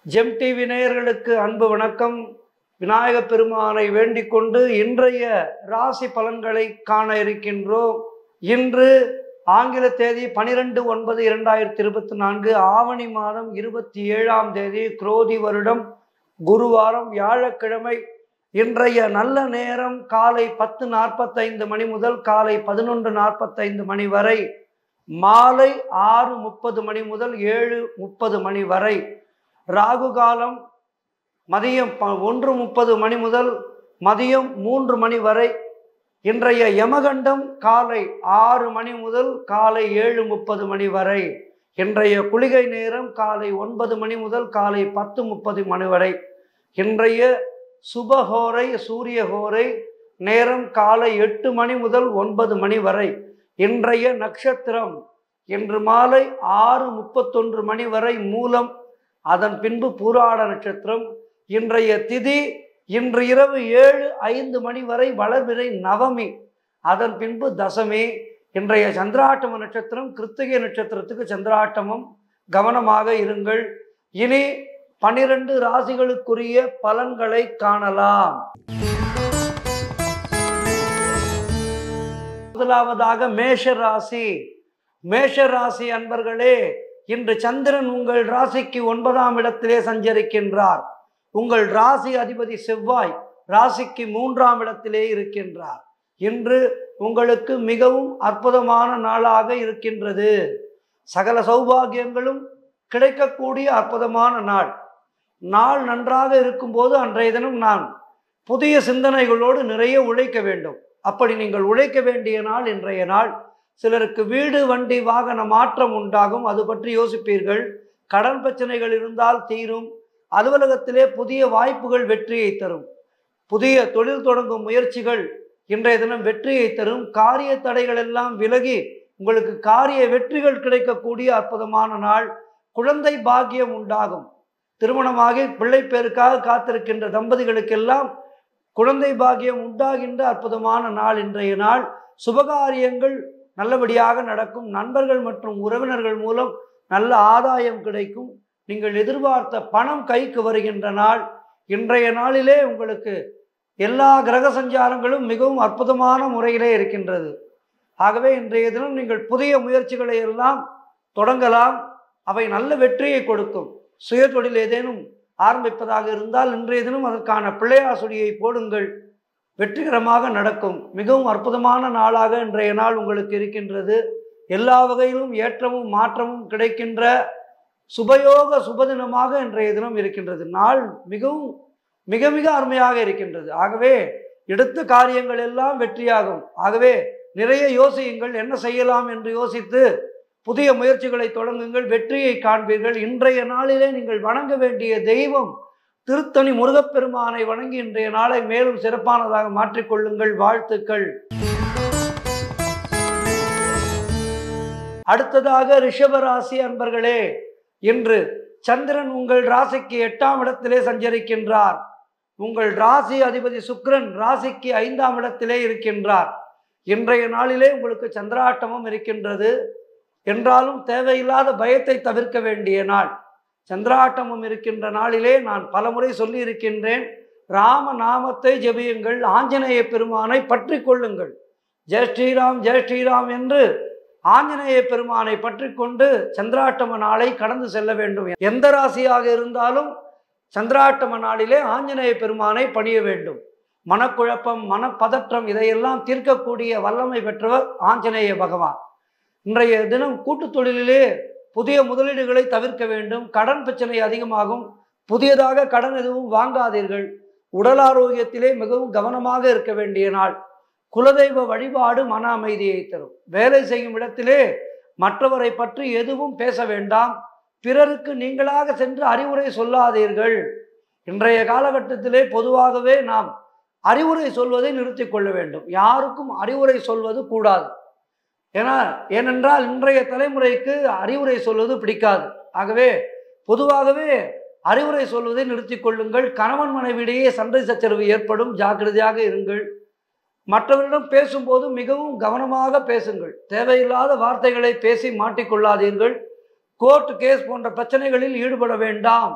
GeM TV நேயர்களுக்கு அன்பு வணக்கம் விநாயகப் பெருமானை வேண்டிக் கொண்டு இன்றைய ராசி பலன்களை காண இருக்கின்றோம் இன்று ஆங்கில தேதி பனிரெண்டு ஒன்பது இரண்டாயிரத்தி இருபத்தி நான்கு ஆவணி மாதம் இருபத்தி ஏழாம் தேதி குரோதி வருடம் குருவாரம் வியாழக்கிழமை இன்றைய நல்ல நேரம் காலை பத்து நாற்பத்தைந்து மணி முதல் காலை பதினொன்று நாற்பத்தைந்து மணி வரை மாலை ஆறு முப்பது மணி முதல் ஏழு முப்பது மணி வரை ராகு காலம் மதியம் ப- ஒன்று முப்பது மணி முதல் மதியம் மூன்று மணி வரை இன்றைய யமகண்டம் காலை ஆறு மணி முதல் காலை ஏழு முப்பது மணி வரை இன்றைய குளிகை நேரம் காலை ஒன்பது மணி முதல் காலை பத்து முப்பது மணி வரை இன்றைய சுபஹோரை சூரியஹோரை நேரம் காலை எட்டு மணி முதல் ஒன்பது மணி வரை இன்றைய நட்சத்திரம் இன்று மாலை ஆறு முப்பத்தொன்று மணி வரை மூலம் அதன் பின்பு பூராட நட்சத்திரம் இன்றைய திதி இன்று இரவு ஏழு ஐந்து மணி வரை வளர்பிறை நவமி அதன் பின்பு தசமி இன்றைய சந்திராட்டம நட்சத்திரம் கிருத்திகை நட்சத்திரத்துக்கு சந்திராட்டமம் கவனமாக இருங்கள் இனி பனிரெண்டு ராசிகளுக்குரிய பலன்களை காணலாம் முதலாவதாக மேஷ ராசி மேஷ ராசி அன்பர்களே இன்று சந்திரன் உங்கள் ராசிக்கு ஒன்பதாம் இடத்திலே சஞ்சரிக்கின்றார் உங்கள் ராசி அதிபதி செவ்வாய் ராசிக்கு மூன்றாம் இடத்திலே இருக்கின்றார் இன்று உங்களுக்கு மிகவும் அற்புதமான நாளாக இருக்கின்றது சகல சௌபாகியங்களும் கிடைக்கக்கூடிய அற்புதமான நாள் நாள் நன்றாக இருக்கும்போது அன்றைய தினம் நான் புதிய சிந்தனைகளோடு நிறைய உழைக்க வேண்டும் அப்படி நீங்கள் உழைக்க வேண்டிய நாள் இன்றைய நாள் சிலருக்கு வீடு வண்டி வாகன மாற்றம் உண்டாகும் அது பற்றி யோசிப்பீர்கள் கடன் பிரச்சனைகள் இருந்தால் தீரும் அலுவலகத்திலே புதிய வாய்ப்புகள் வெற்றியை தரும் புதிய தொழில் தொடங்கும் முயற்சிகள் இன்றைய தினம் வெற்றியை தரும் காரிய தடைகள் எல்லாம் விலகி உங்களுக்கு காரிய வெற்றிகள் கிடைக்கக்கூடிய அற்புதமான நாள் குழந்தை பாக்கியம் உண்டாகும் திருமணமாகி பிள்ளை பேருக்காக காத்திருக்கின்ற தம்பதிகளுக்கெல்லாம் குழந்தை பாக்கியம் உண்டாகின்ற அற்புதமான நாள் இன்றைய நாள் சுபகாரியங்கள் நல்லபடியாக நடக்கும் நண்பர்கள் மற்றும் உறவினர்கள் மூலம் நல்ல ஆதாயம் கிடைக்கும் நீங்கள் எதிர்பார்த்த பணம் கைக்கு வருகின்ற நாள் இன்றைய நாளிலே உங்களுக்கு எல்லா கிரக சஞ்சாரங்களும் மிகவும் அற்புதமான முறையிலே இருக்கின்றது ஆகவே இன்றைய தினம் நீங்கள் புதிய முயற்சிகளை எல்லாம் தொடங்கலாம் அவை நல்ல வெற்றியை கொடுக்கும் சுய தொழில் ஏதேனும் ஆரம்பிப்பதாக இருந்தால் இன்றைய தினம் அதற்கான பிள்ளையாசுடியை போடுங்கள் வெற்றிகரமாக நடக்கும் மிகவும் அற்புதமான நாளாக இன்றைய நாள் உங்களுக்கு இருக்கின்றது எல்லா வகையிலும் ஏற்றமும் மாற்றமும் கிடைக்கின்ற சுபயோக சுபதினமாக இன்றைய தினம் இருக்கின்றது நாள் மிகவும் மிக மிக அருமையாக இருக்கின்றது ஆகவே எடுத்த காரியங்கள் எல்லாம் வெற்றியாகும் ஆகவே நிறைய யோசியுங்கள் என்ன செய்யலாம் என்று யோசித்து புதிய முயற்சிகளை தொடங்குங்கள் வெற்றியை காண்பீர்கள் இன்றைய நாளிலே நீங்கள் வணங்க வேண்டிய தெய்வம் திருத்தணி முருகப்பெருமானை வணங்கி இன்றைய நாளை மேலும் சிறப்பானதாக மாற்றிக்கொள்ளுங்கள் வாழ்த்துக்கள் அடுத்ததாக ரிஷபராசி அன்பர்களே இன்று சந்திரன் உங்கள் ராசிக்கு எட்டாம் இடத்திலே சஞ்சரிக்கின்றார் உங்கள் ராசி அதிபதி சுக்கிரன் ராசிக்கு ஐந்தாம் இடத்திலே இருக்கின்றார் இன்றைய நாளிலே உங்களுக்கு சந்திராட்டமும் இருக்கின்றது என்றாலும் தேவையில்லாத பயத்தை தவிர்க்க வேண்டிய நாள் சந்திராட்டமும் இருக்கின்ற நாளிலே நான் பலமுறை சொல்லி இருக்கின்றேன் ராம நாமத்தை ஜெபியுங்கள் ஆஞ்சநேய பெருமானை பற்றி கொள்ளுங்கள் ஜெய் ஸ்ரீராம் ஜெய் ஸ்ரீராம் என்று ஆஞ்சநேய பெருமானை பற்றி கொண்டு சந்திராட்டம நாளை கடந்து செல்ல வேண்டும் எந்த ராசியாக இருந்தாலும் சந்திராட்டம நாளிலே ஆஞ்சநேய பெருமானை பணிய வேண்டும் மனக்குழப்பம் மனப்பதற்றம் இதையெல்லாம் தீர்க்கக்கூடிய வல்லமை பெற்றவர் ஆஞ்சநேய பகவான் இன்றைய தினம் கூட்டுத் தொழிலிலே புதிய முதலீடுகளை தவிர்க்க வேண்டும் கடன் பிரச்சனை அதிகமாகும் புதியதாக கடன் எதுவும் வாங்காதீர்கள் உடல் ஆரோக்கியத்திலே மிகவும் கவனமாக இருக்க வேண்டிய நாள் குலதெய்வ வழிபாடு மன அமைதியை தரும் வேலை செய்யும் இடத்திலே மற்றவரை பற்றி எதுவும் பேச வேண்டாம் பிறருக்கு நீங்களாக சென்று அறிவுரை சொல்லாதீர்கள் இன்றைய காலகட்டத்திலே பொதுவாகவே நாம் அறிவுரை சொல்வதை நிறுத்திக் கொள்ள வேண்டும் யாருக்கும் அறிவுரை சொல்வது கூடாது ஏன்னா ஏனென்றால் இன்றைய தலைமுறைக்கு அறிவுரை சொல்வது பிடிக்காது ஆகவே பொதுவாகவே அறிவுரை சொல்வதை நிறுத்திக் கொள்ளுங்கள் கணவன் மனைவியிடையே சண்டை சச்சரவு ஏற்படும் ஜாக்கிரதையாக இருங்கள் மற்றவரிடம் பேசும்போது மிகவும் கவனமாக பேசுங்கள் தேவையில்லாத வார்த்தைகளை பேசி மாட்டிக்கொள்ளாதீர்கள் கோர்ட் கேஸ் போன்ற பிரச்சனைகளில் ஈடுபட வேண்டாம்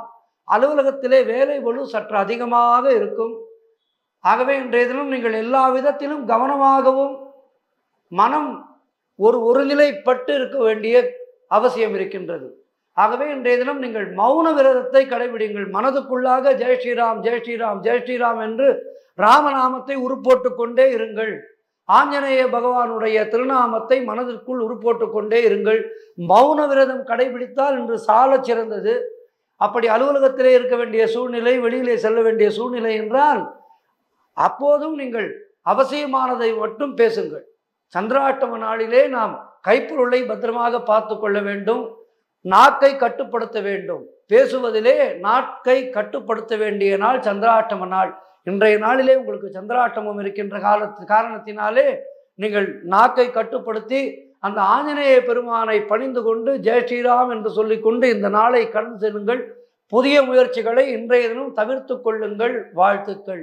அலுவலகத்திலே வேலை பளு சற்று அதிகமாக இருக்கும் ஆகவே இன்றைய தினம் நீங்கள் எல்லா விதத்திலும் கவனமாகவும் மனம் ஒரு ஒருநிலைப்பட்டு இருக்க வேண்டிய அவசியம் இருக்கின்றது ஆகவே இன்றைய தினம் நீங்கள் மௌன விரதத்தை கடைபிடிங்கள் மனதுக்குள்ளாக ஜெய் ஸ்ரீராம் ஜெய் ஸ்ரீராம் ஜெய் ஸ்ரீராம் என்று ராமநாமத்தை உருப்போட்டு கொண்டே இருங்கள் ஆஞ்சநேய பகவானுடைய திருநாமத்தை மனதிற்குள் உருப்போட்டு கொண்டே இருங்கள் மௌன விரதம் கடைபிடித்தால் இன்று சாலச் சிறந்தது அப்படி அலுவலகத்திலே இருக்க வேண்டிய சூழ்நிலை வெளியிலே செல்ல வேண்டிய சூழ்நிலை என்றால் அப்போதும் நீங்கள் அவசியமானதை மட்டும் பேசுங்கள் சந்திராட்டம நாளிலே நாம் கைப்பொருளை பத்திரமாக பார்த்து கொள்ள வேண்டும் நாக்கை கட்டுப்படுத்த வேண்டும் பேசுவதிலே நாக்கை கட்டுப்படுத்த வேண்டிய நாள் சந்திராட்டம நாள் இன்றைய நாளிலே உங்களுக்கு சந்திராட்டமம் இருக்கின்ற காலத்து காரணத்தினாலே நீங்கள் நாக்கை கட்டுப்படுத்தி அந்த ஆஞ்சநேய பெருமானை பணிந்து கொண்டு ஜெய் ஸ்ரீராம் என்று சொல்லிக்கொண்டு இந்த நாளை கடந்து செல்லுங்கள் புதிய முயற்சிகளை இன்றைய தினம் தவிர்த்து கொள்ளுங்கள் வாழ்த்துக்கள்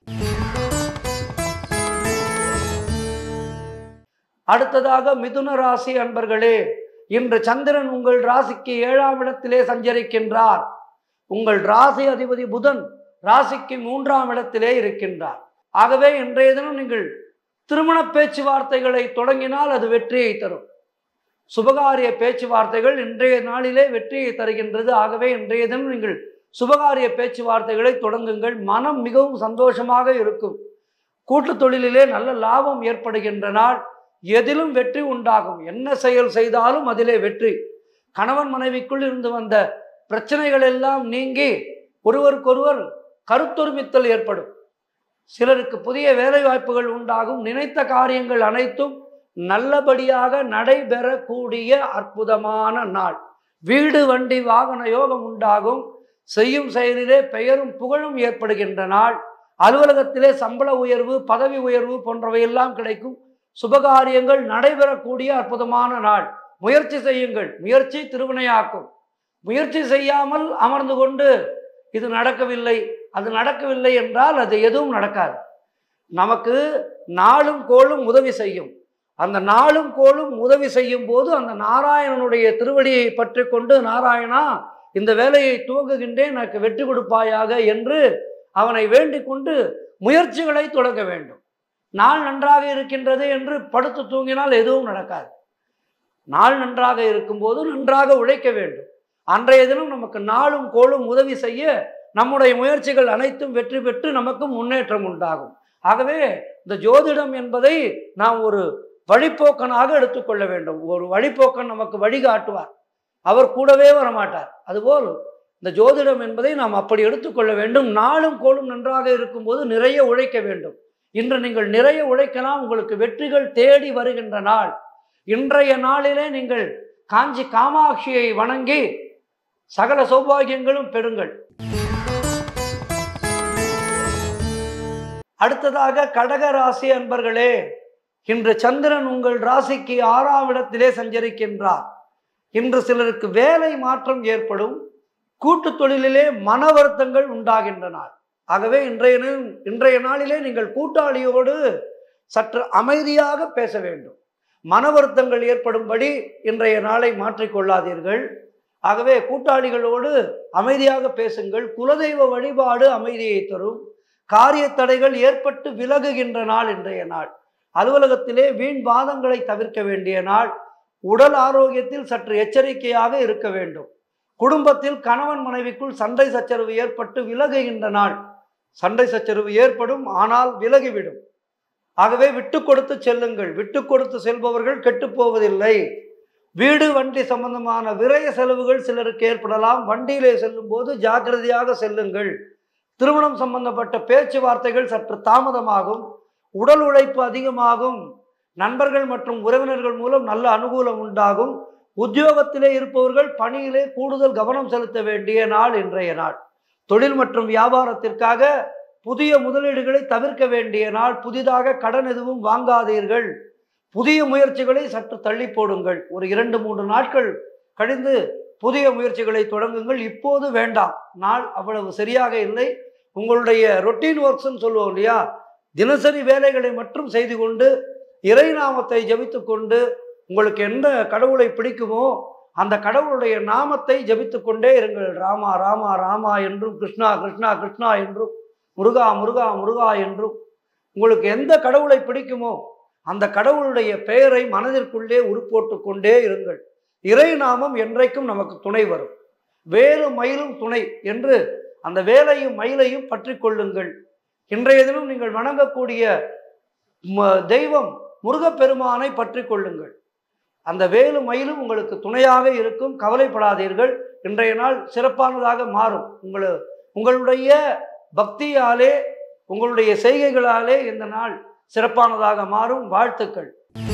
அடுத்ததாக மிதுன ராசி அன்பர்களே இன்று சந்திரன் உங்கள் ராசிக்கு ஏழாம் இடத்திலே சஞ்சரிக்கின்றார் உங்கள் ராசி அதிபதி புதன் ராசிக்கு மூன்றாம் இடத்திலே இருக்கின்றார் ஆகவே இன்றைய தினம் நீங்கள் திருமண பேச்சுவார்த்தைகளை தொடங்கினால் அது வெற்றியை தரும் சுபகாரிய பேச்சுவார்த்தைகள் இன்றைய நாளிலே வெற்றியை தருகின்றது ஆகவே இன்றைய தினம் நீங்கள் சுபகாரிய பேச்சுவார்த்தைகளை தொடங்குங்கள் மனம் மிகவும் சந்தோஷமாக இருக்கும் கூட்டுத் தொழிலிலே நல்ல லாபம் ஏற்படுகின்ற நாள் எதிலும் வெற்றி உண்டாகும் என்ன செயல் செய்தாலும் அதிலே வெற்றி கணவன் மனைவிக்குள் இருந்து வந்த பிரச்சனைகள் எல்லாம் நீங்கி ஒருவருக்கொருவர் கருத்தொருமித்தல் ஏற்படும் சிலருக்கு புதிய வேலை வாய்ப்புகள் உண்டாகும் நினைத்த காரியங்கள் அனைத்தும் நல்லபடியாக நடைபெறக்கூடிய அற்புதமான நாள் வீடு வண்டி வாகன யோகம் உண்டாகும் செய்யும் செயலிலே பெயரும் புகழும் ஏற்படுகின்ற நாள் அலுவலகத்திலே சம்பள உயர்வு பதவி உயர்வு போன்றவையெல்லாம் கிடைக்கும் சுபகாரியங்கள் நடைபெறக்கூடிய அற்புதமான நாள் முயற்சி செய்யுங்கள் முயற்சி திருவினையாக்கும் முயற்சி செய்யாமல் அமர்ந்து கொண்டு இது நடக்கவில்லை அது நடக்கவில்லை என்றால் அது எதுவும் நடக்காது நமக்கு நாளும் கோளும் உதவி செய்யும் அந்த நாளும் கோளும் உதவி செய்யும் போது அந்த நாராயணனுடைய திருவடியை பற்றி கொண்டு நாராயணா இந்த வேலையை துவங்குகின்றேன் எனக்கு வெற்றி கொடுப்பாயாக என்று அவனை வேண்டிக் கொண்டு முயற்சிகளை தொடங்க வேண்டும் நாள் நன்றாக இருக்கின்றது என்று படுத்து தூங்கினால் எதுவும் நடக்காது நாள் நன்றாக இருக்கும்போது நன்றாக உழைக்க வேண்டும் அன்றைய தினம் நமக்கு நாளும் கோளும் உதவி செய்ய நம்முடைய முயற்சிகள் அனைத்தும் வெற்றி பெற்று நமக்கு முன்னேற்றம் உண்டாகும் ஆகவே இந்த ஜோதிடம் என்பதை நாம் ஒரு வழிப்போக்கனாக எடுத்துக்கொள்ள வேண்டும் ஒரு வழிப்போக்கன் நமக்கு வழிகாட்டுவார் அவர் கூடவே வரமாட்டார் அதுபோல் இந்த ஜோதிடம் என்பதை நாம் அப்படி எடுத்துக்கொள்ள வேண்டும் நாளும் கோளும் நன்றாக இருக்கும்போது நிறைய உழைக்க வேண்டும் இன்று நீங்கள் நிறைய உழைக்கலாம் உங்களுக்கு வெற்றிகள் தேடி வருகின்ற நாள் இன்றைய நாளிலே நீங்கள் காஞ்சி காமாட்சியை வணங்கி சகல சௌபாகியங்களும் பெறுங்கள் அடுத்ததாக கடக ராசி அன்பர்களே இன்று சந்திரன் உங்கள் ராசிக்கு ஆறாம் இடத்திலே சஞ்சரிக்கின்றார் இன்று சிலருக்கு வேலை மாற்றம் ஏற்படும் கூட்டு தொழிலிலே மன வருத்தங்கள் உண்டாகின்றன ஆகவே இன்றைய நி- இன்றைய நாளிலே நீங்கள் கூட்டாளியோடு சற்று அமைதியாக பேச வேண்டும் மன வருத்தங்கள் ஏற்படும்படி இன்றைய நாளை மாற்றிக்கொள்ளாதீர்கள் ஆகவே கூட்டாளிகளோடு அமைதியாக பேசுங்கள் குலதெய்வ வழிபாடு அமைதியை தரும் காரிய தடைகள் ஏற்பட்டு விலகுகின்ற நாள் இன்றைய நாள் அலுவலகத்திலே வீண் வாதங்களை தவிர்க்க வேண்டிய நாள் உடல் ஆரோக்கியத்தில் சற்று எச்சரிக்கையாக இருக்க வேண்டும் குடும்பத்தில் கணவன் மனைவிக்குள் சண்டை சச்சரவு ஏற்பட்டு விலகுகின்ற நாள் சண்டை சச்சரவு ஏற்படும் ஆனால் விலகிவிடும் ஆகவே விட்டு கொடுத்து செல்லுங்கள் விட்டு கொடுத்து செல்பவர்கள் கெட்டுப் போவதில்லை வீடு வண்டி சம்பந்தமான விரய செலவுகள் சிலருக்கு ஏற்படலாம் வண்டியிலே செல்லும் போது ஜாக்கிரதையாக செல்லுங்கள் திருமணம் சம்பந்தப்பட்ட பேச்சுவார்த்தைகள் சற்று தாமதமாகும் உடல் உழைப்பு அதிகமாகும் நண்பர்கள் மற்றும் உறவினர்கள் மூலம் நல்ல அனுகூலம் உண்டாகும் உத்தியோகத்திலே இருப்பவர்கள் பணியிலே கூடுதல் கவனம் செலுத்த வேண்டிய நாள் இன்றைய நாள் தொழில் மற்றும் வியாபாரத்திற்காக புதிய முதலீடுகளை தவிர்க்க வேண்டிய நாள் புதிதாக கடன் எதுவும் வாங்காதீர்கள் புதிய முயற்சிகளை சற்று தள்ளி போடுங்கள் ஒரு இரண்டு மூன்று நாட்கள் கழிந்து புதிய முயற்சிகளை தொடங்குங்கள் இப்போது வேண்டாம் நாள் அவ்வளவு சரியாக இல்லை உங்களுடைய ரொட்டீன் ஒர்க்ஸ்ன்னு சொல்லுவோம் இல்லையா தினசரி வேலைகளை மட்டும் செய்து கொண்டு இறை நாமத்தை ஜபித்து கொண்டு உங்களுக்கு எந்த கடவுளை பிடிக்குமோ அந்த கடவுளுடைய நாமத்தை ஜபித்துக் கொண்டே இருங்கள் ராமா ராமா ராமா என்றும் கிருஷ்ணா கிருஷ்ணா கிருஷ்ணா என்றும் முருகா முருகா முருகா என்றும் உங்களுக்கு எந்த கடவுளை பிடிக்குமோ அந்த கடவுளுடைய பெயரை மனதிற்குள்ளே உருப்போட்டு கொண்டே இருங்கள் இறை நாமம் என்றைக்கும் நமக்கு துணை வரும் வேறு மயிலும் துணை என்று அந்த வேலையும் மயிலையும் பற்றி கொள்ளுங்கள் இன்றைய தினம் நீங்கள் வணங்கக்கூடிய ம- தெய்வம் முருகப்பெருமானை பற்றி கொள்ளுங்கள் அந்த வேலு மயிலும் உங்களுக்கு துணையாக இருக்கும் கவலைப்படாதீர்கள் இன்றைய நாள் சிறப்பானதாக மாறும் உங்களு உங்களுடைய பக்தியாலே உங்களுடைய செய்கைகளாலே இந்த நாள் சிறப்பானதாக மாறும் வாழ்த்துக்கள்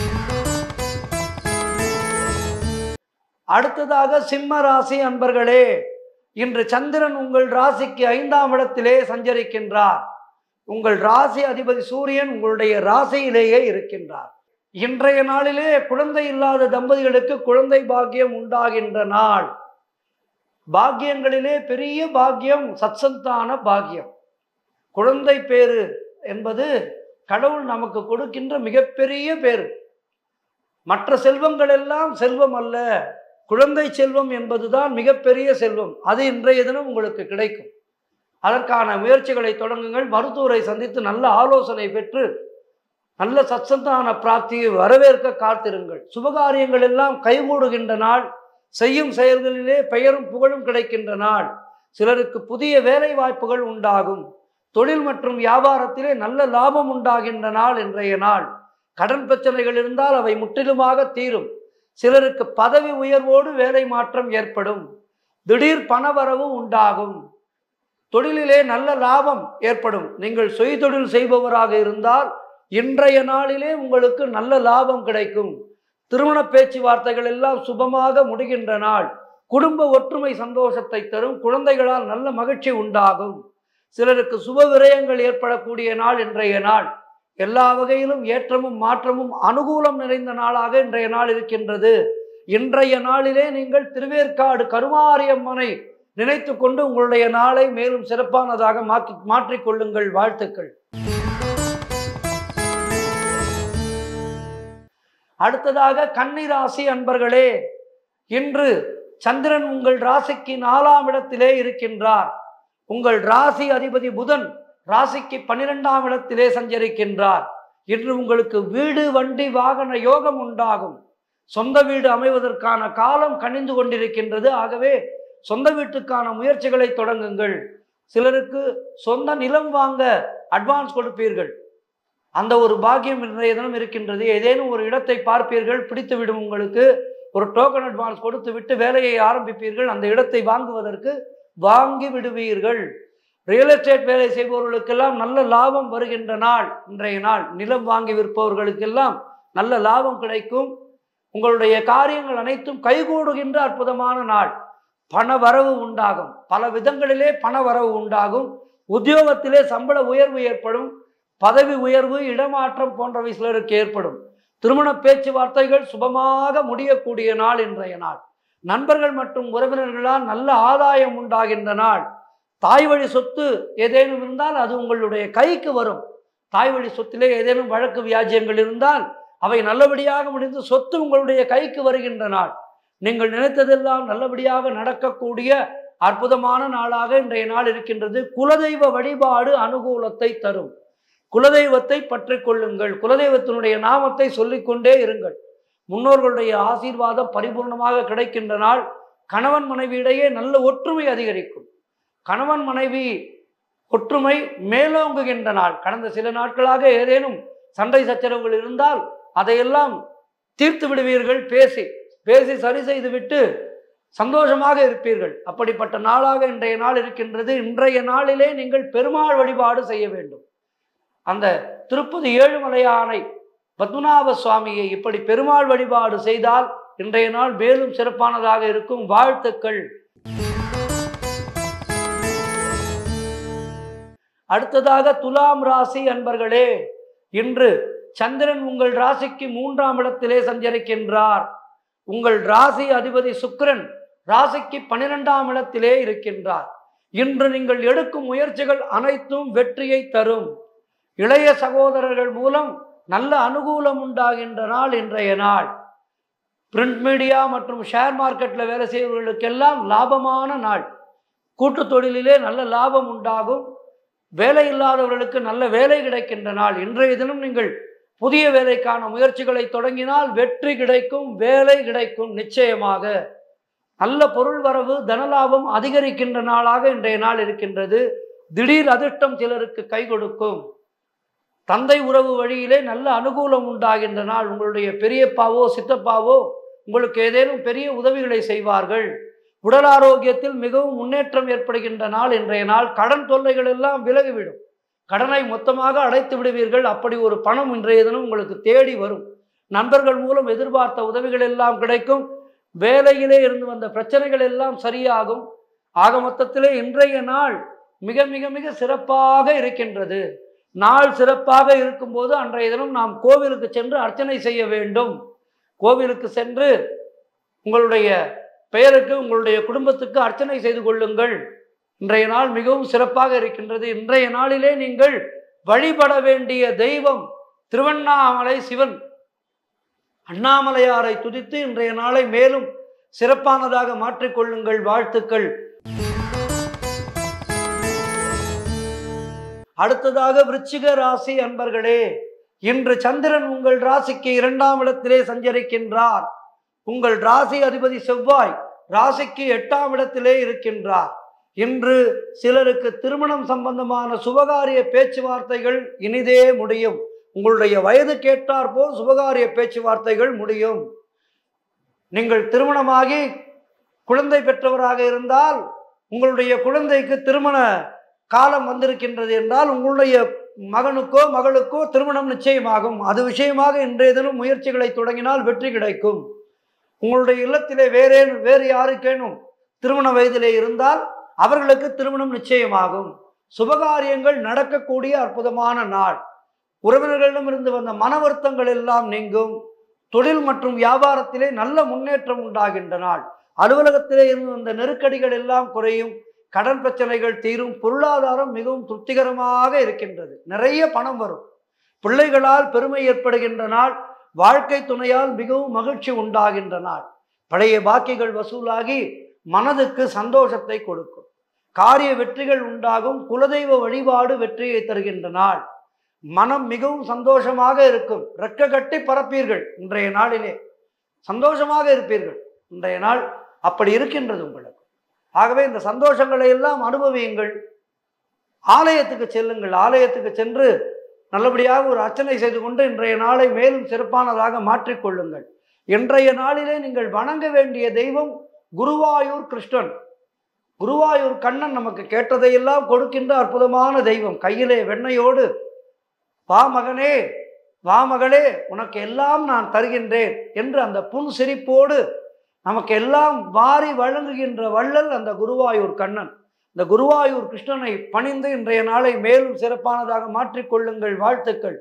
அடுத்ததாக சிம்ம ராசி அன்பர்களே இன்று சந்திரன் உங்கள் ராசிக்கு ஐந்தாம் இடத்திலே சஞ்சரிக்கின்றார் உங்கள் ராசி அதிபதி சூரியன் உங்களுடைய ராசியிலேயே இருக்கின்றார் இன்றைய நாளிலே குழந்தை இல்லாத தம்பதிகளுக்கு குழந்தை பாக்கியம் உண்டாகின்ற நாள் பாக்கியங்களிலே பெரிய பாக்கியம் சத்சந்தான பாக்கியம் குழந்தை பேரு என்பது கடவுள் நமக்கு கொடுக்கின்ற மிகப்பெரிய பேரு மற்ற செல்வங்கள் எல்லாம் செல்வம் அல்ல குழந்தை செல்வம் என்பதுதான் மிகப்பெரிய செல்வம் அது இன்றைய தினம் உங்களுக்கு கிடைக்கும் அதற்கான முயற்சிகளை தொடங்குங்கள் மருத்துவரை சந்தித்து நல்ல ஆலோசனை பெற்று நல்ல சத்சந்தான பிராப்தியை வரவேற்க காத்திருங்கள் சுபகாரியங்கள் எல்லாம் கைகூடுகின்ற நாள் செய்யும் செயல்களிலே பெயரும் புகழும் கிடைக்கின்ற நாள் சிலருக்கு புதிய வேலை வாய்ப்புகள் உண்டாகும் தொழில் மற்றும் வியாபாரத்திலே நல்ல லாபம் உண்டாகின்ற நாள் இன்றைய நாள் கடன் பிரச்சனைகள் இருந்தால் அவை முற்றிலுமாக தீரும் சிலருக்கு பதவி உயர்வோடு வேலை மாற்றம் ஏற்படும் திடீர் பணவரவு உண்டாகும் தொழிலிலே நல்ல லாபம் ஏற்படும் நீங்கள் சுய தொழில் செய்பவராக இருந்தால் இன்றைய நாளிலே உங்களுக்கு நல்ல லாபம் கிடைக்கும் திருமண பேச்சுவார்த்தைகள் எல்லாம் சுபமாக முடிகின்ற நாள் குடும்ப ஒற்றுமை சந்தோஷத்தை தரும் குழந்தைகளால் நல்ல மகிழ்ச்சி உண்டாகும் சிலருக்கு சுப விரயங்கள் ஏற்படக்கூடிய நாள் இன்றைய நாள் எல்லா வகையிலும் ஏற்றமும் மாற்றமும் அனுகூலம் நிறைந்த நாளாக இன்றைய நாள் இருக்கின்றது இன்றைய நாளிலே நீங்கள் திருவேற்காடு கருமாரியம்மனை நினைத்து கொண்டு உங்களுடைய நாளை மேலும் சிறப்பானதாக மாற்றி மாற்றிக்கொள்ளுங்கள் வாழ்த்துக்கள் அடுத்ததாக கன்னி ராசி அன்பர்களே இன்று சந்திரன் உங்கள் ராசிக்கு நாலாம் இடத்திலே இருக்கின்றார் உங்கள் ராசி அதிபதி புதன் ராசிக்கு பன்னிரெண்டாம் இடத்திலே சஞ்சரிக்கின்றார் இன்று உங்களுக்கு வீடு வண்டி வாகன யோகம் உண்டாகும் சொந்த வீடு அமைவதற்கான காலம் கனிந்து கொண்டிருக்கின்றது ஆகவே சொந்த வீட்டுக்கான முயற்சிகளை தொடங்குங்கள் சிலருக்கு சொந்த நிலம் வாங்க அட்வான்ஸ் கொடுப்பீர்கள் அந்த ஒரு பாக்கியம் இன்றைய தினம் இருக்கின்றது ஏதேனும் ஒரு இடத்தை பார்ப்பீர்கள் பிடித்துவிடும் உங்களுக்கு ஒரு டோக்கன் அட்வான்ஸ் கொடுத்து விட்டு வேலையை ஆரம்பிப்பீர்கள் அந்த இடத்தை வாங்குவதற்கு வாங்கி விடுவீர்கள் ரியல் எஸ்டேட் வேலை செய்பவர்களுக்கெல்லாம் நல்ல லாபம் வருகின்ற நாள் இன்றைய நாள் நிலம் வாங்கி விற்பவர்களுக்கெல்லாம் நல்ல லாபம் கிடைக்கும் உங்களுடைய காரியங்கள் அனைத்தும் கைகூடுகின்ற அற்புதமான நாள் பண வரவு உண்டாகும் பல விதங்களிலே பண வரவு உண்டாகும் உத்தியோகத்திலே சம்பள உயர்வு ஏற்படும் பதவி உயர்வு இடமாற்றம் போன்றவை சிலருக்கு ஏற்படும் திருமண பேச்சுவார்த்தைகள் சுபமாக முடியக்கூடிய நாள் இன்றைய நாள் நண்பர்கள் மற்றும் உறவினர்களால் நல்ல ஆதாயம் உண்டாகின்ற நாள் தாய் வழி சொத்து ஏதேனும் இருந்தால் அது உங்களுடைய கைக்கு வரும் தாய் வழி சொத்திலே ஏதேனும் வழக்கு வியாஜ்யங்கள் இருந்தால் அவை நல்லபடியாக முடிந்து சொத்து உங்களுடைய கைக்கு வருகின்ற நாள் நீங்கள் நினைத்ததெல்லாம் நல்லபடியாக நடக்கக்கூடிய அற்புதமான நாளாக இன்றைய நாள் இருக்கின்றது குலதெய்வ வழிபாடு அனுகூலத்தை தரும் குலதெய்வத்தை பற்றி கொள்ளுங்கள் குலதெய்வத்தினுடைய நாமத்தை சொல்லிக்கொண்டே இருங்கள் முன்னோர்களுடைய ஆசீர்வாதம் பரிபூர்ணமாக கிடைக்கின்ற நாள் கணவன் மனைவியிடையே நல்ல ஒற்றுமை அதிகரிக்கும் கணவன் மனைவி ஒற்றுமை மேலோங்குகின்ற நாள் கடந்த சில நாட்களாக ஏதேனும் சண்டை சச்சரவுகள் இருந்தால் அதையெல்லாம் தீர்த்து விடுவீர்கள் பேசி பேசி சரி செய்துவிட்டு சந்தோஷமாக இருப்பீர்கள் அப்படிப்பட்ட நாளாக இன்றைய நாள் இருக்கின்றது இன்றைய நாளிலே நீங்கள் பெருமாள் வழிபாடு செய்ய வேண்டும் அந்த திருப்பதி ஏழுமலையானை பத்மநாப சுவாமியை இப்படி பெருமாள் வழிபாடு செய்தால் இன்றைய நாள் மேலும் சிறப்பானதாக இருக்கும் வாழ்த்துக்கள் அடுத்ததாக துலாம் ராசி அன்பர்களே இன்று சந்திரன் உங்கள் ராசிக்கு மூன்றாம் இடத்திலே சஞ்சரிக்கின்றார் உங்கள் ராசி அதிபதி சுக்கிரன் ராசிக்கு பன்னிரெண்டாம் இடத்திலே இருக்கின்றார் இன்று நீங்கள் எடுக்கும் முயற்சிகள் அனைத்தும் வெற்றியை தரும் இளைய சகோதரர்கள் மூலம் நல்ல அனுகூலம் உண்டாகின்ற நாள் இன்றைய நாள் பிரிண்ட் மீடியா மற்றும் ஷேர் மார்க்கெட்டில் வேலை செய்பவர்களுக்கெல்லாம் லாபமான நாள் கூட்டு தொழிலிலே நல்ல லாபம் உண்டாகும் வேலை இல்லாதவர்களுக்கு நல்ல வேலை கிடைக்கின்ற நாள் இன்றைய தினம் நீங்கள் புதிய வேலைக்கான முயற்சிகளை தொடங்கினால் வெற்றி கிடைக்கும் வேலை கிடைக்கும் நிச்சயமாக நல்ல பொருள் வரவு தனலாபம் அதிகரிக்கின்ற நாளாக இன்றைய நாள் இருக்கின்றது திடீர் அதிர்ஷ்டம் சிலருக்கு கை கொடுக்கும் தந்தை உறவு வழியிலே நல்ல அனுகூலம் உண்டாகின்ற நாள் உங்களுடைய பெரியப்பாவோ சித்தப்பாவோ உங்களுக்கு ஏதேனும் பெரிய உதவிகளை செய்வார்கள் உடல் ஆரோக்கியத்தில் மிகவும் முன்னேற்றம் ஏற்படுகின்ற நாள் இன்றைய நாள் கடன் தொல்லைகள் எல்லாம் விலகிவிடும் கடனை மொத்தமாக அடைத்து விடுவீர்கள் அப்படி ஒரு பணம் இன்றைய தினம் உங்களுக்கு தேடி வரும் நண்பர்கள் மூலம் எதிர்பார்த்த உதவிகள் எல்லாம் கிடைக்கும் வேலையிலே இருந்து வந்த பிரச்சனைகள் எல்லாம் சரியாகும் ஆக மொத்தத்திலே இன்றைய நாள் மிக மிக மிக சிறப்பாக இருக்கின்றது நாள் சிறப்பாக இருக்கும்போது அன்றைய தினம் நாம் கோவிலுக்கு சென்று அர்ச்சனை செய்ய வேண்டும் கோவிலுக்கு சென்று உங்களுடைய பெயருக்கு உங்களுடைய குடும்பத்துக்கு அர்ச்சனை செய்து கொள்ளுங்கள் இன்றைய நாள் மிகவும் சிறப்பாக இருக்கின்றது இன்றைய நாளிலே நீங்கள் வழிபட வேண்டிய தெய்வம் திருவண்ணாமலை சிவன் அண்ணாமலையாரை துதித்து இன்றைய நாளை மேலும் சிறப்பானதாக மாற்றிக்கொள்ளுங்கள் வாழ்த்துக்கள் அடுத்ததாக விருச்சிக ராசி அன்பர்களே இன்று சந்திரன் உங்கள் ராசிக்கு இரண்டாம் இடத்திலே சஞ்சரிக்கின்றார் உங்கள் ராசி அதிபதி செவ்வாய் ராசிக்கு எட்டாம் இடத்திலே இருக்கின்றார் இன்று சிலருக்கு திருமணம் சம்பந்தமான சுபகாரிய பேச்சுவார்த்தைகள் இனிதே முடியும் உங்களுடைய வயது கேட்டார் போல் சுபகாரிய பேச்சுவார்த்தைகள் முடியும் நீங்கள் திருமணமாகி குழந்தை பெற்றவராக இருந்தால் உங்களுடைய குழந்தைக்கு திருமண காலம் வந்திருக்கின்றது என்றால் உங்களுடைய மகனுக்கோ மகளுக்கோ திருமணம் நிச்சயமாகும் அது விஷயமாக இன்றைய தினம் முயற்சிகளை தொடங்கினால் வெற்றி கிடைக்கும் உங்களுடைய இல்லத்திலே வேறே வேறு யாருக்கேனும் திருமண வயதிலே இருந்தால் அவர்களுக்கு திருமணம் நிச்சயமாகும் சுபகாரியங்கள் நடக்கக்கூடிய அற்புதமான நாள் உறவினர்களிடமிருந்து வந்த மன வருத்தங்கள் எல்லாம் நீங்கும் தொழில் மற்றும் வியாபாரத்திலே நல்ல முன்னேற்றம் உண்டாகின்ற நாள் அலுவலகத்திலே இருந்து வந்த நெருக்கடிகள் எல்லாம் குறையும் கடன் பிரச்சனைகள் தீரும் பொருளாதாரம் மிகவும் திருப்திகரமாக இருக்கின்றது நிறைய பணம் வரும் பிள்ளைகளால் பெருமை ஏற்படுகின்ற நாள் வாழ்க்கை துணையால் மிகவும் மகிழ்ச்சி உண்டாகின்ற நாள் பழைய பாக்கிகள் வசூலாகி மனதுக்கு சந்தோஷத்தை கொடுக்கும் காரிய வெற்றிகள் உண்டாகும் குலதெய்வ வழிபாடு வெற்றியை தருகின்ற நாள் மனம் மிகவும் சந்தோஷமாக இருக்கும் ரெக்க கட்டி பறப்பீர்கள் இன்றைய நாளிலே சந்தோஷமாக இருப்பீர்கள் இன்றைய நாள் அப்படி இருக்கின்றது உங்களுக்கு ஆகவே இந்த சந்தோஷங்களை எல்லாம் அனுபவியுங்கள் ஆலயத்துக்கு செல்லுங்கள் ஆலயத்துக்கு சென்று நல்லபடியாக ஒரு அர்ச்சனை செய்து கொண்டு இன்றைய நாளை மேலும் சிறப்பானதாக மாற்றிக்கொள்ளுங்கள் இன்றைய நாளிலே நீங்கள் வணங்க வேண்டிய தெய்வம் குருவாயூர் கிருஷ்ணன் குருவாயூர் கண்ணன் நமக்கு கேட்டதையெல்லாம் கொடுக்கின்ற அற்புதமான தெய்வம் கையிலே வெண்ணையோடு வா மகனே வா மகளே உனக்கு எல்லாம் நான் தருகின்றேன் என்று அந்த புன் சிரிப்போடு நமக்கு எல்லாம் வாரி வழங்குகின்ற வள்ளல் அந்த குருவாயூர் கண்ணன் இந்த குருவாயூர் கிருஷ்ணனை பணிந்து இன்றைய நாளை மேலும் சிறப்பானதாக மாற்றிக்கொள்ளுங்கள் வாழ்த்துக்கள்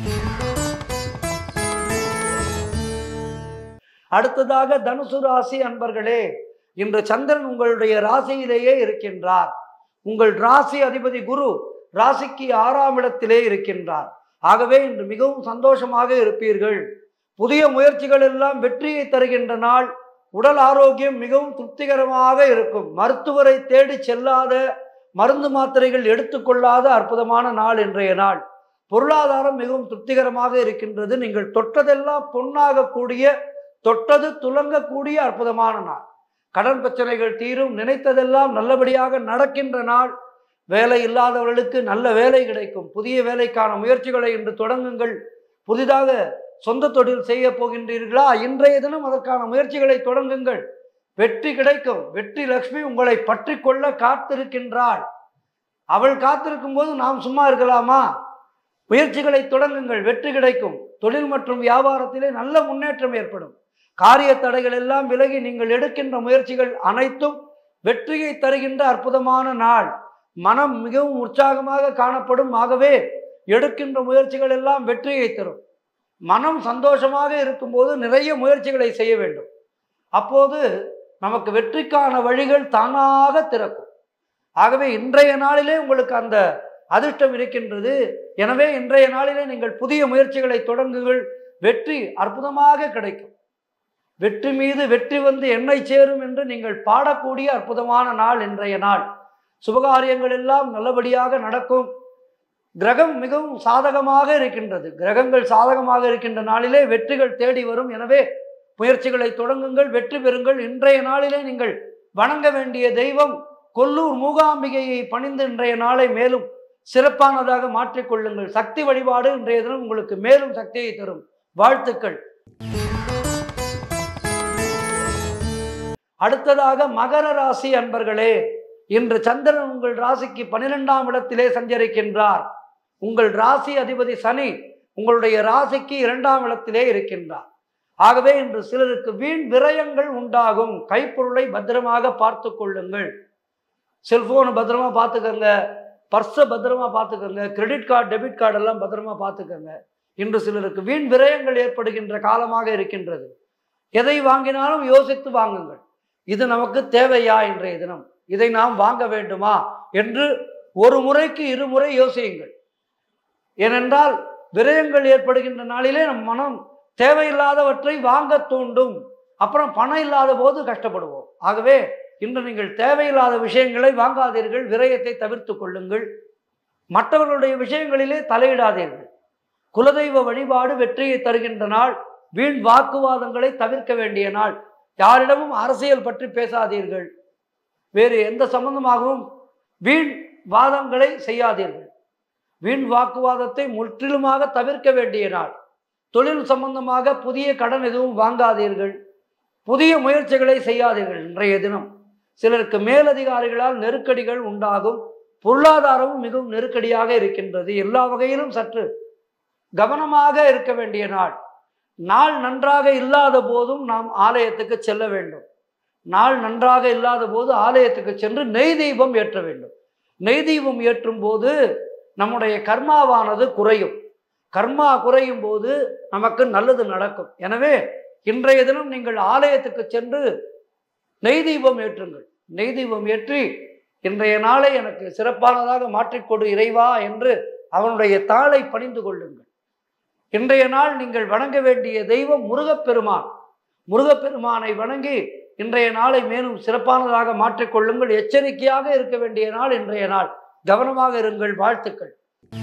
அடுத்ததாக தனுசு ராசி அன்பர்களே இன்று சந்திரன் உங்களுடைய ராசியிலேயே இருக்கின்றார் உங்கள் ராசி அதிபதி குரு ராசிக்கு ஆறாம் இடத்திலே இருக்கின்றார் ஆகவே இன்று மிகவும் சந்தோஷமாக இருப்பீர்கள் புதிய முயற்சிகள் எல்லாம் வெற்றியை தருகின்ற நாள் உடல் ஆரோக்கியம் மிகவும் திருப்திகரமாக இருக்கும் மருத்துவரை தேடி செல்லாத மருந்து மாத்திரைகள் எடுத்துக்கொள்ளாத அற்புதமான நாள் இன்றைய நாள் பொருளாதாரம் மிகவும் திருப்திகரமாக இருக்கின்றது நீங்கள் தொட்டதெல்லாம் பொன்னாகக்கூடிய தொட்டது துலங்கக்கூடிய அற்புதமான நாள் கடன் பிரச்சனைகள் தீரும் நினைத்ததெல்லாம் நல்லபடியாக நடக்கின்ற நாள் வேலை இல்லாதவர்களுக்கு நல்ல வேலை கிடைக்கும் புதிய வேலைக்கான முயற்சிகளை இன்று தொடங்குங்கள் புதிதாக சொந்த தொழில் செய்ய போகின்றீர்களா இன்றைய தினம் அதற்கான முயற்சிகளை தொடங்குங்கள் வெற்றி கிடைக்கும் வெற்றி லக்ஷ்மி உங்களை பற்றி கொள்ள காத்திருக்கின்றாள் அவள் காத்திருக்கும் போது நாம் சும்மா இருக்கலாமா முயற்சிகளை தொடங்குங்கள் வெற்றி கிடைக்கும் தொழில் மற்றும் வியாபாரத்திலே நல்ல முன்னேற்றம் ஏற்படும் காரிய தடைகள் எல்லாம் விலகி நீங்கள் எடுக்கின்ற முயற்சிகள் அனைத்தும் வெற்றியை தருகின்ற அற்புதமான நாள் மனம் மிகவும் உற்சாகமாக காணப்படும் ஆகவே எடுக்கின்ற முயற்சிகள் எல்லாம் வெற்றியை தரும் மனம் சந்தோஷமாக இருக்கும்போது நிறைய முயற்சிகளை செய்ய வேண்டும் அப்போது நமக்கு வெற்றிக்கான வழிகள் தானாக திறக்கும் ஆகவே இன்றைய நாளிலே உங்களுக்கு அந்த அதிர்ஷ்டம் இருக்கின்றது எனவே இன்றைய நாளிலே நீங்கள் புதிய முயற்சிகளை தொடங்குங்கள் வெற்றி அற்புதமாக கிடைக்கும் வெற்றி மீது வெற்றி வந்து என்னை சேரும் என்று நீங்கள் பாடக்கூடிய அற்புதமான நாள் இன்றைய நாள் சுபகாரியங்கள் எல்லாம் நல்லபடியாக நடக்கும் கிரகம் மிகவும் சாதகமாக இருக்கின்றது கிரகங்கள் சாதகமாக இருக்கின்ற நாளிலே வெற்றிகள் தேடி வரும் எனவே முயற்சிகளை தொடங்குங்கள் வெற்றி பெறுங்கள் இன்றைய நாளிலே நீங்கள் வணங்க வேண்டிய தெய்வம் கொல்லூர் மூகாம்பிகையை பணிந்து இன்றைய நாளை மேலும் சிறப்பானதாக மாற்றிக்கொள்ளுங்கள் சக்தி வழிபாடு இன்றைய தினம் உங்களுக்கு மேலும் சக்தியை தரும் வாழ்த்துக்கள் அடுத்ததாக மகர ராசி அன்பர்களே இன்று சந்திரன் உங்கள் ராசிக்கு பனிரெண்டாம் இடத்திலே சஞ்சரிக்கின்றார் உங்கள் ராசி அதிபதி சனி உங்களுடைய ராசிக்கு இரண்டாம் இடத்திலே இருக்கின்றார் ஆகவே இன்று சிலருக்கு வீண் விரயங்கள் உண்டாகும் கைப்பொருளை பத்திரமாக பார்த்து கொள்ளுங்கள் செல்போனை பத்திரமா பார்த்துக்கங்க பர்ஸை பத்திரமா பார்த்துக்கங்க கிரெடிட் கார்டு டெபிட் கார்டு எல்லாம் பத்திரமா பார்த்துக்கங்க இன்று சிலருக்கு வீண் விரயங்கள் ஏற்படுகின்ற காலமாக இருக்கின்றது எதை வாங்கினாலும் யோசித்து வாங்குங்கள் இது நமக்கு தேவையா இன்றைய தினம் இதை நாம் வாங்க வேண்டுமா என்று ஒரு முறைக்கு இருமுறை யோசியுங்கள் ஏனென்றால் விரயங்கள் ஏற்படுகின்ற நாளிலே நம் மனம் தேவையில்லாதவற்றை வாங்க தூண்டும் அப்புறம் பணம் இல்லாத போது கஷ்டப்படுவோம் ஆகவே இன்று நீங்கள் தேவையில்லாத விஷயங்களை வாங்காதீர்கள் விரயத்தை தவிர்த்து கொள்ளுங்கள் மற்றவர்களுடைய விஷயங்களிலே தலையிடாதீர்கள் குலதெய்வ வழிபாடு வெற்றியை தருகின்ற நாள் வீண் வாக்குவாதங்களை தவிர்க்க வேண்டிய நாள் யாரிடமும் அரசியல் பற்றி பேசாதீர்கள் வேறு எந்த சம்பந்தமாகவும் வீண் வாதங்களை செய்யாதீர்கள் வீண் வாக்குவாதத்தை முற்றிலுமாக தவிர்க்க வேண்டிய நாள் தொழில் சம்பந்தமாக புதிய கடன் எதுவும் வாங்காதீர்கள் புதிய முயற்சிகளை செய்யாதீர்கள் இன்றைய தினம் சிலருக்கு மேலதிகாரிகளால் நெருக்கடிகள் உண்டாகும் பொருளாதாரமும் மிகவும் நெருக்கடியாக இருக்கின்றது எல்லா வகையிலும் சற்று கவனமாக இருக்க வேண்டிய நாள் நாள் நன்றாக இல்லாத போதும் நாம் ஆலயத்துக்கு செல்ல வேண்டும் நாள் நன்றாக இல்லாத போது ஆலயத்துக்கு சென்று நெய் தீபம் ஏற்ற வேண்டும் நெய் தீபம் ஏற்றும் போது நம்முடைய கர்மாவானது குறையும் கர்மா குறையும் போது நமக்கு நல்லது நடக்கும் எனவே இன்றைய தினம் நீங்கள் ஆலயத்துக்கு சென்று நெய் தீபம் ஏற்றுங்கள் நெய் தீபம் ஏற்றி இன்றைய நாளை எனக்கு சிறப்பானதாக மாற்றிக்கொடு இறைவா என்று அவனுடைய தாளை பணிந்து கொள்ளுங்கள் இன்றைய நாள் நீங்கள் வணங்க வேண்டிய தெய்வம் முருகப்பெருமான் முருகப்பெருமானை வணங்கி இன்றைய நாளை மேலும் சிறப்பானதாக மாற்றிக்கொள்ளுங்கள் எச்சரிக்கையாக இருக்க வேண்டிய நாள் இன்றைய நாள் கவனமாக இருங்கள் வாழ்த்துக்கள்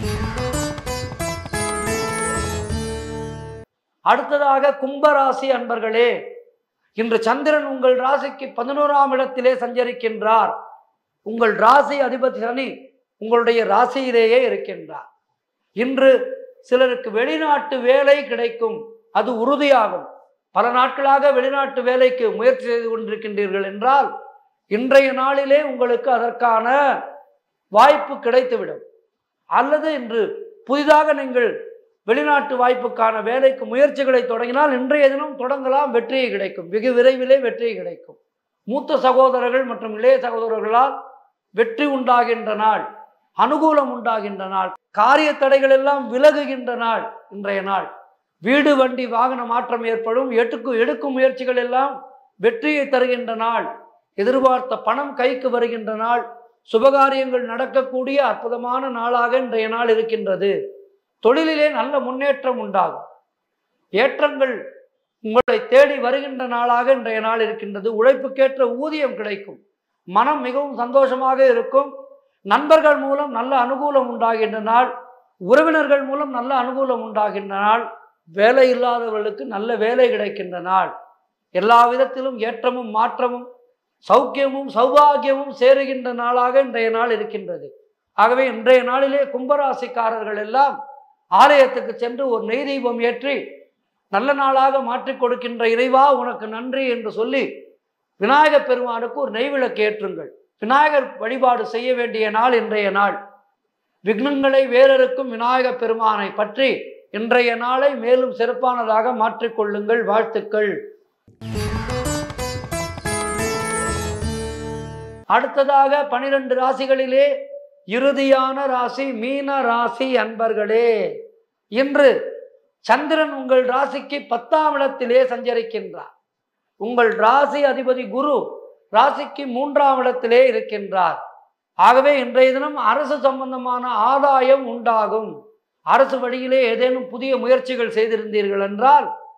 அடுத்ததாக கும்பராசி அன்பர்களே இன்று சந்திரன் உங்கள் ராசிக்கு பதினோராம் இடத்திலே சஞ்சரிக்கின்றார் உங்கள் ராசி அதிபதி சனி உங்களுடைய ராசியிலேயே இருக்கின்றார் இன்று சிலருக்கு வெளிநாட்டு வேலை கிடைக்கும் அது உறுதியாகும் பல நாட்களாக வெளிநாட்டு வேலைக்கு முயற்சி செய்து கொண்டிருக்கின்றீர்கள் என்றால் இன்றைய நாளிலே உங்களுக்கு அதற்கான வாய்ப்பு கிடைத்துவிடும் அல்லது இன்று புதிதாக நீங்கள் வெளிநாட்டு வாய்ப்புக்கான வேலைக்கு முயற்சிகளை தொடங்கினால் இன்றைய தினம் தொடங்கலாம் வெற்றியை கிடைக்கும் வெகு விரைவிலே வெற்றி கிடைக்கும் மூத்த சகோதரர்கள் மற்றும் இளைய சகோதரர்களால் வெற்றி உண்டாகின்ற நாள் அனுகூலம் உண்டாகின்ற நாள் காரிய தடைகள் எல்லாம் விலகுகின்ற நாள் இன்றைய நாள் வீடு வண்டி வாகன மாற்றம் ஏற்படும் எடுக்கு எடுக்கும் முயற்சிகள் எல்லாம் வெற்றியை தருகின்ற நாள் எதிர்பார்த்த பணம் கைக்கு வருகின்ற நாள் சுபகாரியங்கள் நடக்கக்கூடிய அற்புதமான நாளாக இன்றைய நாள் இருக்கின்றது தொழிலிலே நல்ல முன்னேற்றம் உண்டாகும் ஏற்றங்கள் உங்களை தேடி வருகின்ற நாளாக இன்றைய நாள் இருக்கின்றது உழைப்புக்கேற்ற ஊதியம் கிடைக்கும் மனம் மிகவும் சந்தோஷமாக இருக்கும் நண்பர்கள் மூலம் நல்ல அனுகூலம் உண்டாகின்ற நாள் உறவினர்கள் மூலம் நல்ல அனுகூலம் உண்டாகின்ற நாள் வேலை இல்லாதவர்களுக்கு நல்ல வேலை கிடைக்கின்ற நாள் எல்லா விதத்திலும் ஏற்றமும் மாற்றமும் சௌக்கியமும் சௌபாகியமும் சேருகின்ற நாளாக இன்றைய நாள் இருக்கின்றது ஆகவே இன்றைய நாளிலே கும்பராசிக்காரர்கள் எல்லாம் ஆலயத்துக்கு சென்று ஒரு நெய் தீபம் ஏற்றி நல்ல நாளாக மாற்றிக் கொடுக்கின்ற இறைவா உனக்கு நன்றி என்று சொல்லி விநாயகப் பெருமானுக்கு ஒரு நெய்விளக்கு ஏற்றுங்கள் விநாயகர் வழிபாடு செய்ய வேண்டிய நாள் இன்றைய நாள் விக்னங்களை வேறறுக்கும் விநாயகப் பெருமானை பற்றி இன்றைய நாளை மேலும் சிறப்பானதாக மாற்றிக்கொள்ளுங்கள் வாழ்த்துக்கள் அடுத்ததாக பனிரெண்டு ராசிகளிலே இறுதியான ராசி மீன ராசி அன்பர்களே இன்று சந்திரன் உங்கள் ராசிக்கு பத்தாம் இடத்திலே சஞ்சரிக்கின்றார் உங்கள் ராசி அதிபதி குரு ராசிக்கு மூன்றாம் இடத்திலே இருக்கின்றார் ஆகவே இன்றைய தினம் அரசு சம்பந்தமான ஆதாயம் உண்டாகும் அரசு வழியிலே ஏதேனும் புதிய முயற்சிகள் செய்திருந்தீர்கள் என்றால்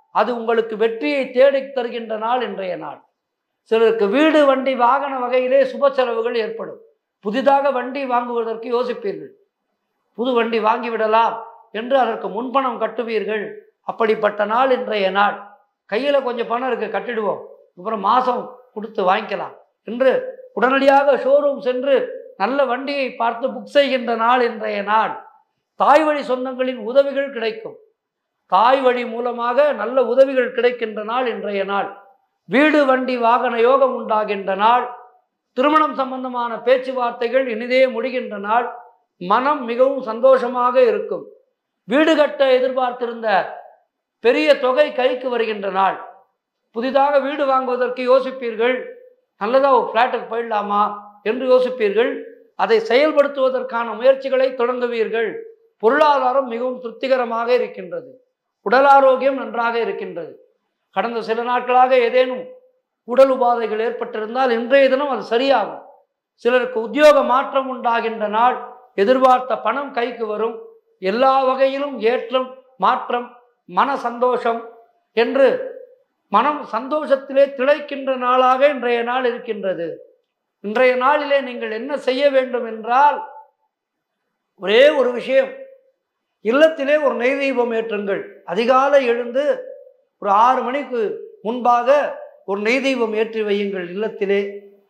அது உங்களுக்கு வெற்றியை தேடித் தருகின்ற நாள் இன்றைய நாள் சிலருக்கு வீடு வண்டி வாகன வகையிலே சுப செலவுகள் ஏற்படும் புதிதாக வண்டி வாங்குவதற்கு யோசிப்பீர்கள் புது வண்டி வாங்கிவிடலாம் என்று அதற்கு முன்பணம் கட்டுவீர்கள் அப்படிப்பட்ட நாள் இன்றைய நாள் கையில் கொஞ்சம் பணம் இருக்குது கட்டிடுவோம் அப்புறம் மாதம் கொடுத்து வாங்கிக்கலாம் என்று உடனடியாக ஷோரூம் சென்று நல்ல வண்டியை பார்த்து புக் செய்கின்ற நாள் இன்றைய நாள் தாய் வழி சொந்தங்களின் உதவிகள் கிடைக்கும் தாய் வழி மூலமாக நல்ல உதவிகள் கிடைக்கின்ற நாள் இன்றைய நாள் வீடு வண்டி வாகன யோகம் உண்டாகின்ற நாள் திருமணம் சம்பந்தமான பேச்சுவார்த்தைகள் இனிதே முடிகின்ற நாள் மனம் மிகவும் சந்தோஷமாக இருக்கும் வீடு கட்ட எதிர்பார்த்திருந்த பெரிய தொகை கைக்கு வருகின்ற நாள் புதிதாக வீடு வாங்குவதற்கு யோசிப்பீர்கள் நல்லதா ஒரு ஃப்ளாட்டுக்கு போயிடலாமா என்று யோசிப்பீர்கள் அதை செயல்படுத்துவதற்கான முயற்சிகளை தொடங்குவீர்கள் பொருளாதாரம் மிகவும் திருப்திகரமாக இருக்கின்றது உடல் ஆரோக்கியம் நன்றாக இருக்கின்றது கடந்த சில நாட்களாக ஏதேனும் உடல் உபாதைகள் ஏற்பட்டிருந்தால் இன்றைய தினம் அது சரியாகும் சிலருக்கு உத்தியோக மாற்றம் உண்டாகின்ற நாள் எதிர்பார்த்த பணம் கைக்கு வரும் எல்லா வகையிலும் ஏற்றம் மாற்றம் மன சந்தோஷம் என்று மனம் சந்தோஷத்திலே திளைக்கின்ற நாளாக இன்றைய நாள் இருக்கின்றது இன்றைய நாளிலே நீங்கள் என்ன செய்ய வேண்டும் என்றால் ஒரே ஒரு விஷயம் இல்லத்திலே ஒரு நெய் தீபம் ஏற்றுங்கள் அதிகாலை எழுந்து ஒரு ஆறு மணிக்கு முன்பாக ஒரு நெய் தீபம் ஏற்றி வையுங்கள் இல்லத்திலே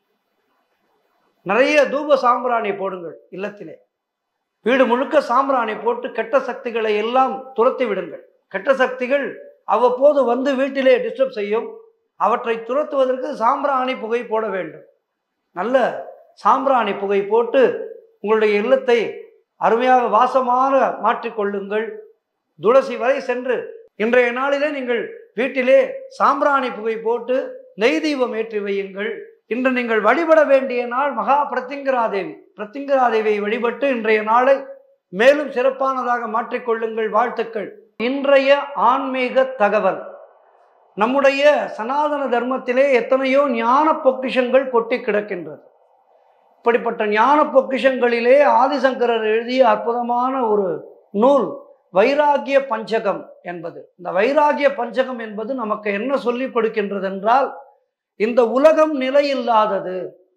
நிறைய தூப சாம்பிராணி போடுங்கள் இல்லத்திலே வீடு முழுக்க சாம்பிராணி போட்டு கெட்ட சக்திகளை எல்லாம் துரத்தி விடுங்கள் கெட்ட சக்திகள் அவ்வப்போது வந்து வீட்டிலே டிஸ்டர்ப் செய்யும் அவற்றை துரத்துவதற்கு சாம்பிராணி புகை போட வேண்டும் நல்ல சாம்பிராணி புகை போட்டு உங்களுடைய இல்லத்தை அருமையாக வாசமாக மாற்றிக்கொள்ளுங்கள் துளசி வரை சென்று இன்றைய நாளிலே நீங்கள் வீட்டிலே சாம்பிராணி புகை போட்டு நெய் தீபம் ஏற்றி வையுங்கள் இன்று நீங்கள் வழிபட வேண்டிய நாள் மகா பிரத்திங்கராதேவி பிரத்திங்கராதேவியை வழிபட்டு இன்றைய நாளை மேலும் சிறப்பானதாக மாற்றிக்கொள்ளுங்கள் வாழ்த்துக்கள் இன்றைய ஆன்மீக தகவல் நம்முடைய சனாதன தர்மத்திலே எத்தனையோ ஞான பொக்கிஷங்கள் கொட்டி கிடக்கின்றது இப்படிப்பட்ட ஞான பொக்கிஷங்களிலே ஆதிசங்கரர் எழுதிய அற்புதமான ஒரு நூல் வைராகிய பஞ்சகம் என்பது இந்த வைராகிய பஞ்சகம் என்பது நமக்கு என்ன சொல்லிக் கொடுக்கின்றது என்றால் இந்த உலகம் நிலையில்லாதது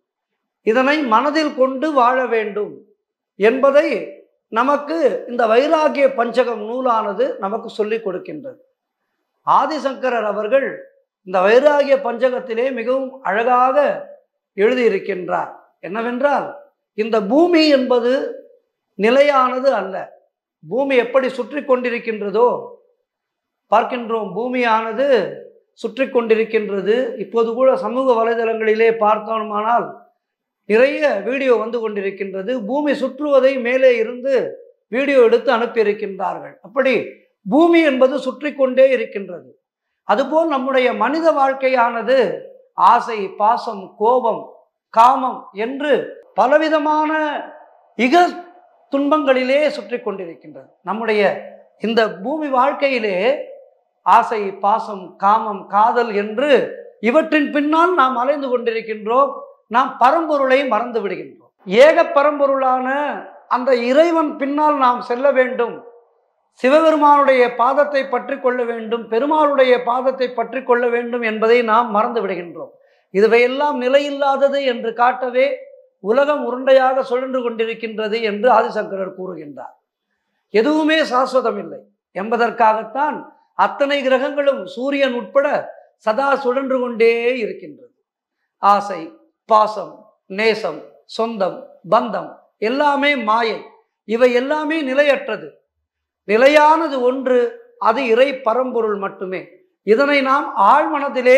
இதனை மனதில் கொண்டு வாழ வேண்டும் என்பதை நமக்கு இந்த வைராகிய பஞ்சகம் நூலானது நமக்கு சொல்லிக் கொடுக்கின்றது ஆதிசங்கரர் அவர்கள் இந்த வைராகிய பஞ்சகத்திலே மிகவும் அழகாக எழுதியிருக்கின்றார் என்னவென்றால் இந்த பூமி என்பது நிலையானது அல்ல பூமி எப்படி சுற்றி கொண்டிருக்கின்றதோ பார்க்கின்றோம் பூமியானது சுற்றி கொண்டிருக்கின்றது இப்போது கூட சமூக வலைதளங்களிலே பார்த்தோமானால் நிறைய வீடியோ வந்து கொண்டிருக்கின்றது பூமி சுற்றுவதை மேலே இருந்து வீடியோ எடுத்து அனுப்பியிருக்கின்றார்கள் அப்படி பூமி என்பது சுற்றி கொண்டே இருக்கின்றது அதுபோல் நம்முடைய மனித வாழ்க்கையானது ஆசை பாசம் கோபம் காமம் என்று பலவிதமான இக துன்பங்களிலே சுற்றி கொண்டிருக்கின்றது நம்முடைய இந்த பூமி வாழ்க்கையிலே ஆசை பாசம் காமம் காதல் என்று இவற்றின் பின்னால் நாம் அலைந்து கொண்டிருக்கின்றோம் நாம் பரம்பொருளை மறந்து விடுகின்றோம் ஏக பரம்பொருளான அந்த இறைவன் பின்னால் நாம் செல்ல வேண்டும் சிவபெருமானுடைய பாதத்தை பற்றி கொள்ள வேண்டும் பெருமாளுடைய பாதத்தை பற்றி கொள்ள வேண்டும் என்பதை நாம் மறந்து விடுகின்றோம் இதுவையெல்லாம் நிலையில்லாதது என்று காட்டவே உலகம் உருண்டையாக சுழன்று கொண்டிருக்கின்றது என்று ஆதிசங்கரர் கூறுகின்றார் எதுவுமே சாஸ்வதம் இல்லை என்பதற்காகத்தான் அத்தனை கிரகங்களும் சூரியன் உட்பட சதா சுழன்று கொண்டே இருக்கின்றது ஆசை பாசம் நேசம் சொந்தம் பந்தம் எல்லாமே மாயை இவை எல்லாமே நிலையற்றது நிலையானது ஒன்று அது இறை பரம்பொருள் மட்டுமே இதனை நாம் ஆழ்மனதிலே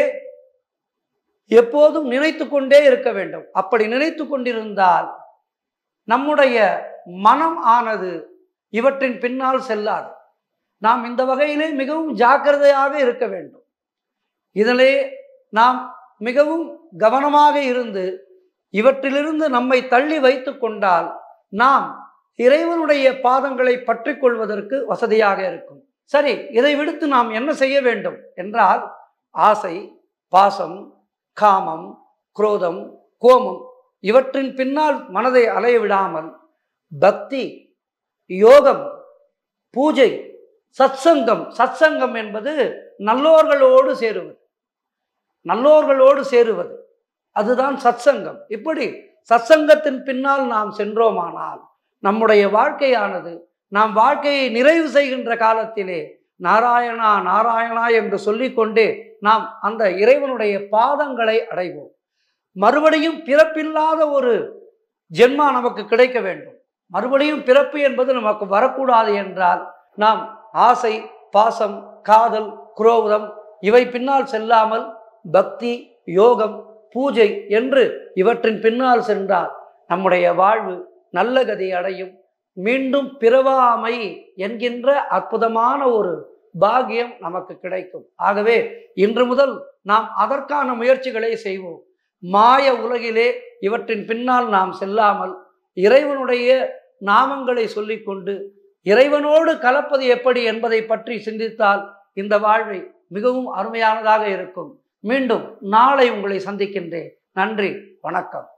எப்போதும் நினைத்து கொண்டே இருக்க வேண்டும் அப்படி நினைத்து கொண்டிருந்தால் நம்முடைய மனம் ஆனது இவற்றின் பின்னால் செல்லாது நாம் இந்த வகையிலே மிகவும் ஜாக்கிரதையாக இருக்க வேண்டும் இதிலே நாம் மிகவும் கவனமாக இருந்து இவற்றிலிருந்து நம்மை தள்ளி வைத்து கொண்டால் நாம் இறைவனுடைய பாதங்களை பற்றி கொள்வதற்கு வசதியாக இருக்கும் சரி இதை விடுத்து நாம் என்ன செய்ய வேண்டும் என்றால் ஆசை பாசம் காமம் குரோதம் கோமம் இவற்றின் பின்னால் மனதை அலைய விடாமல் பக்தி யோகம் பூஜை சத்சங்கம் சத்சங்கம் என்பது நல்லோர்களோடு சேருவது நல்லோர்களோடு சேருவது அதுதான் சத்சங்கம் இப்படி சத்சங்கத்தின் பின்னால் நாம் சென்றோமானால் நம்முடைய வாழ்க்கையானது நாம் வாழ்க்கையை நிறைவு செய்கின்ற காலத்திலே நாராயணா நாராயணா என்று சொல்லிக்கொண்டே நாம் அந்த இறைவனுடைய பாதங்களை அடைவோம் மறுபடியும் பிறப்பில்லாத ஒரு ஜென்மா நமக்கு கிடைக்க வேண்டும் மறுபடியும் பிறப்பு என்பது நமக்கு வரக்கூடாது என்றால் நாம் ஆசை பாசம் காதல் குரோதம் இவை பின்னால் செல்லாமல் பக்தி யோகம் பூஜை என்று இவற்றின் பின்னால் சென்றால் நம்முடைய வாழ்வு நல்ல கதி அடையும் மீண்டும் பிறவாமை என்கின்ற அற்புதமான ஒரு பாக்கியம் நமக்கு கிடைக்கும் ஆகவே இன்று முதல் நாம் அதற்கான முயற்சிகளை செய்வோம் மாய உலகிலே இவற்றின் பின்னால் நாம் செல்லாமல் இறைவனுடைய நாமங்களை சொல்லிக்கொண்டு இறைவனோடு கலப்பது எப்படி என்பதை பற்றி சிந்தித்தால் இந்த வாழ்வை மிகவும் அருமையானதாக இருக்கும் மீண்டும் நாளை உங்களை சந்திக்கின்றேன் நன்றி வணக்கம்